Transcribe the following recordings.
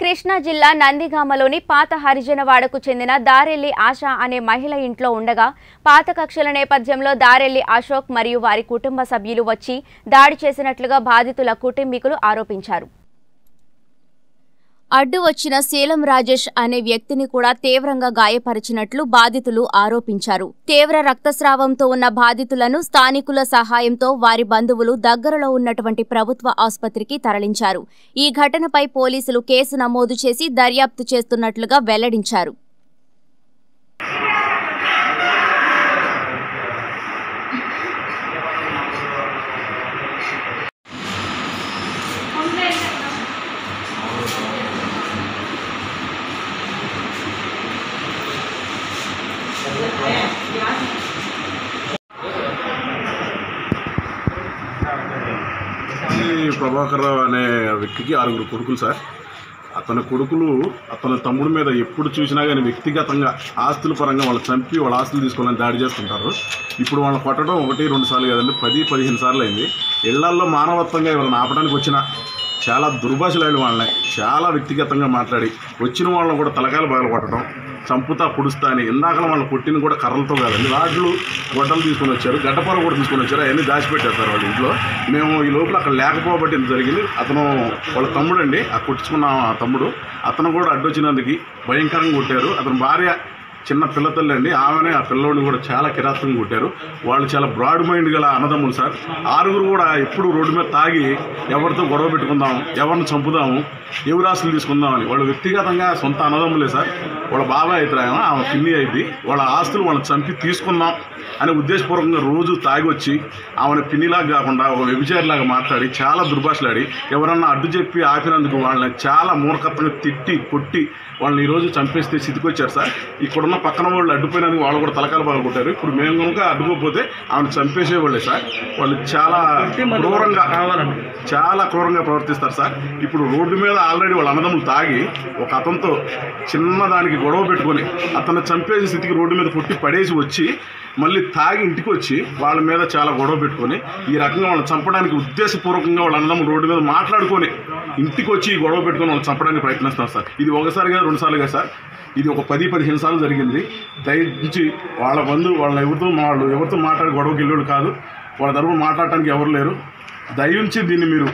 కృష్ణా జిల్లా నందిగామలోని పాత హరిజనవాడకు చెందిన దారెల్లి ఆశ అనే మహిళ ఇంట్లో ఉండగా పాత కక్షల నేపథ్యంలో దారెల్లి అశోక్ మరియు వారి కుటుంబ సభ్యులు వచ్చి దాడి చేసినట్లుగా బాధితుల కుటుంబీకులు ఆరోపించారు అడ్డు వచ్చిన శీలం రాజేష్ అనే వ్యక్తిని కూడా తీవ్రంగా గాయపరిచినట్లు బాధితులు ఆరోపించారు తీవ్ర రక్తస్రావంతో ఉన్న బాధితులను స్థానికుల సహాయంతో వారి బంధువులు దగ్గరలో ఉన్నటువంటి ప్రభుత్వ ఆసుపత్రికి తరలించారు ఈ ఘటనపై పోలీసులు కేసు నమోదు చేసి దర్యాప్తు చేస్తున్నట్లుగా వెల్లడించారు ఈ ప్రభాకర్ రావు అనే వ్యక్తికి ఆరుగురు కొడుకులు సార్ అతని కొడుకులు అతని తమ్ముడి మీద ఎప్పుడు చూసినా కానీ వ్యక్తిగతంగా ఆస్తుల పరంగా వాళ్ళు చంపి వాళ్ళ ఆస్తులు తీసుకోవాలని దాడి చేస్తుంటారు ఇప్పుడు వాళ్ళని కొట్టడం ఒకటి రెండు సార్లు కదండి పది పదిహేను సార్లు అయింది ఇళ్లల్లో మానవత్వంగా ఎవరైనా ఆపడానికి వచ్చిన చాలా దుర్భాషలాడి వాళ్ళని చాలా వ్యక్తిగతంగా మాట్లాడి వచ్చిన వాళ్ళని కూడా తలకాయలు బాగా కొట్టడం చంపుతా పుడుస్తా అని ఇందాక వాళ్ళని కొట్టిన కూడా కర్రలతో కాదండి రాడ్లు గొడ్డలు తీసుకొని వచ్చారు గడ్డపార కూడా తీసుకొని వచ్చారు అవన్నీ దాచిపెట్టారు సార్ వాళ్ళ ఇంట్లో మేము ఈ లోపల అక్కడ లేకపోబట్టి ఇంత జరిగింది అతను వాళ్ళ తమ్ముడు అండి ఆ కొట్టించుకున్న ఆ తమ్ముడు అతను కూడా అడ్డొచ్చినందుకు భయంకరంగా కొట్టారు అతని భార్య చిన్న పిల్లతల్లి అండి ఆమెనే ఆ పిల్లోడిని కూడా చాలా కిరాతకంగా కొట్టారు వాళ్ళు చాలా బ్రాడ్ మైండ్ గల అన్నదమ్ములు సార్ ఆరుగురు కూడా ఎప్పుడు రోడ్డు మీద తాగి ఎవరితో గొడవ పెట్టుకుందాం ఎవరిని చంపుదాము ఎవరు ఆస్తులు తీసుకుందామని వాళ్ళు వ్యక్తిగతంగా సొంత అన్నదమ్ములే సార్ వాళ్ళ బాబాయ్ అయితే ఆయన ఆమె పిన్ని అయింది వాళ్ళ ఆస్తులు వాళ్ళని చంపి తీసుకుందాం అనే ఉద్దేశపూర్వకంగా రోజు తాగి వచ్చి ఆమెను పిన్నిలాగా కాకుండా ఒక వ్యభిచారిలాగా మాట్లాడి చాలా దుర్భాషలాడి ఎవరన్నా అడ్డు చెప్పి ఆపినందుకు వాళ్ళని చాలా మూర్ఖత్వంగా తిట్టి కొట్టి వాళ్ళని ఈరోజు చంపేస్తే స్థితికి సార్ ఇక్కడున్న పక్కన వాళ్ళు అడ్డుపోయినందుకు వాళ్ళు కూడా తలకాలు బాగా కొట్టారు ఇప్పుడు మేము కనుక అడ్డుకోకపోతే ఆమెను చంపేసేవాళ్ళే సార్ వాళ్ళు చాలా క్రూరంగా చాలా క్రూరంగా ప్రవర్తిస్తారు సార్ ఇప్పుడు రోడ్డు మీద ఆల్రెడీ వాళ్ళ అన్నదమ్ములు తాగి ఒక అతనితో చిన్నదానికి గొడవ పెట్టుకొని అతను చంపేసే స్థితికి రోడ్డు మీద పుట్టి పడేసి వచ్చి మళ్ళీ తాగి ఇంటికి వచ్చి వాళ్ళ మీద చాలా గొడవ పెట్టుకొని ఈ రకంగా వాళ్ళని చంపడానికి ఉద్దేశపూర్వకంగా వాళ్ళ అన్నదమ్ములు రోడ్డు మీద మాట్లాడుకొని ఇంటికి వచ్చి ఈ గొడవ పెట్టుకొని వాళ్ళని చంపడానికి ప్రయత్నిస్తారు సార్ ఇది ఒకసారిగా రెండు సార్లుగా సార్ ఇది ఒక పది పదిహేను సార్లు జరిగింది దయించి వాళ్ళ బంధు వాళ్ళ ఎవరితో వాళ్ళు ఎవరితో మాట్లాడి గొడవకి వెళ్ళాడు కాదు వాళ్ళ తరపున మాట్లాడటానికి ఎవరు లేరు దయించి దీన్ని మీరు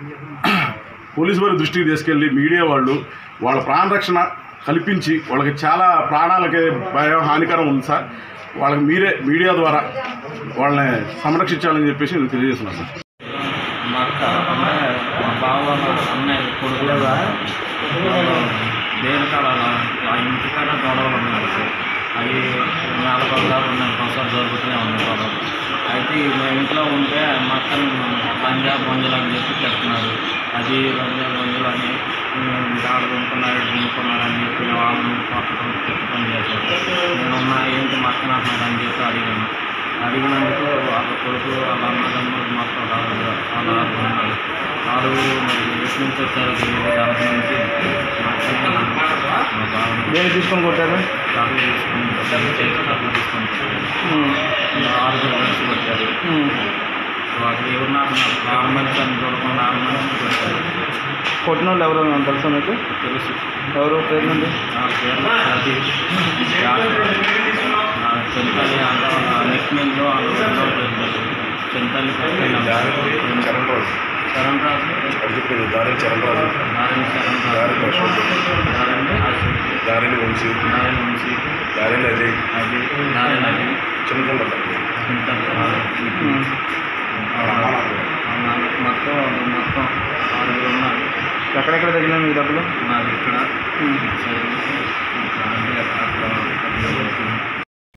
పోలీసు వారి దృష్టికి తీసుకెళ్ళి మీడియా వాళ్ళు వాళ్ళ ప్రాణ రక్షణ కల్పించి వాళ్ళకి చాలా ప్రాణాలకి భయం హానికరం ఉంది సార్ వాళ్ళకి మీరే మీడియా ద్వారా వాళ్ళని సంరక్షించాలని చెప్పేసి నేను తెలియజేస్తున్నాను సార్ మా అక్క అమ్మాయి మా బావ మా అన్నయ్య కొడుకులుగా దేని కాడ ఆ ఇంటి కాడ గొడవలు ఉన్నాయి సార్ అవి నాలుగు వందలు ఉన్నాయి సంవత్సరాలు జరుగుతూనే ఉన్నాయి గొడవలు అయితే మేము ఇంట్లో ఉంటే మా అక్కని పంజాబ్ మంజులు అని చెప్పి చెప్తున్నారు అది పంజాబ్ మంజులు అని ఆడ కొనుక్కున్నారు కొనుక్కున్నారు అని చెప్పి వాళ్ళని కొట్టడం తిట్టడం చేశారు నేనున్నా ఏంటి మా అక్క నాకు అని చెప్పి అడిగాను అడిగినందుకు వాళ్ళ కొడుకు వాళ్ళ అన్నదమ్ములు మొత్తం రాదు వాళ్ళ ఉన్నారు వాళ్ళు మరి ఎటు నుంచి వచ్చారో తెలియదు దాని నుంచి మా బాగా దేని తీసుకొని కొట్టారు కర్రలు తీసుకుని కొట్టారు చేతి కర్రలు తీసుకొని కొట్టారు ఆరుగురు కలిసి కొట్టారు వాళ్ళు ఎవరు నాకు ఆరు మంది అని చూడకుండా ఆరు మంది కొట్టారు కొట్టిన వాళ్ళు ఎవరు తెలుసా మీకు తెలుసు ఎవరు పేరు నుండి నా పేరు సతీష్ చింతల్లి అంటే వాళ్ళ నెక్మెంట్లో వాళ్ళు చింతల్లి చరణ్ రాజు చరణ్ రాజు అది చెప్పేది దారి చరణ్ రాజు నారాయణ చరణ్ దారి రాజు అశోక్ నారాయణ అశోక్ దారిని వంశీ నారాయణ వంశీ దారిని అజయ్ అది నారాయణ అది చిన్నకొండ చింతల్లి మొత్తం మొత్తం ఆరుగురు ఉన్నారు ఎక్కడెక్కడ తగిలినాయి మీకు డబ్బులు నాది ఇక్కడ సరే ఇంకా అంటే అట్లా